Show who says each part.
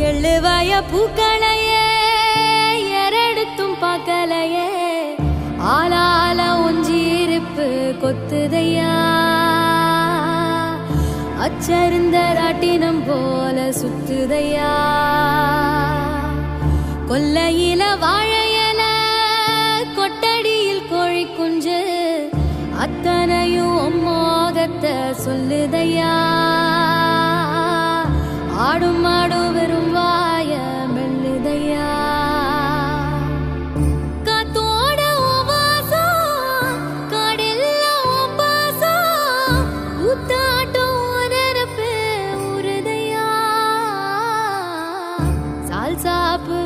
Speaker 1: எள்ளுவாய பூக்களையே எரெடுத்தும் பார்க்கலையே ஆளால ஒஞ்சிருப்பு கொத்துதையா அச்சருந்த ராட்டினம் போல சுத்துதையா கொல்லையில வாழையல கொட்டடியில் கோழி குஞ்சு அத்தனையும் மோகத்தை சொல்லுதையா ஆடும் மாடும் வெறும் வாய மெல்லுதையா காத்தோட உன் வாசம், காடெல்லாம் உன் பாசம், ஊத்தாட்டம் உன் நினப்பு ஊறுதையா. சால் சாப்பு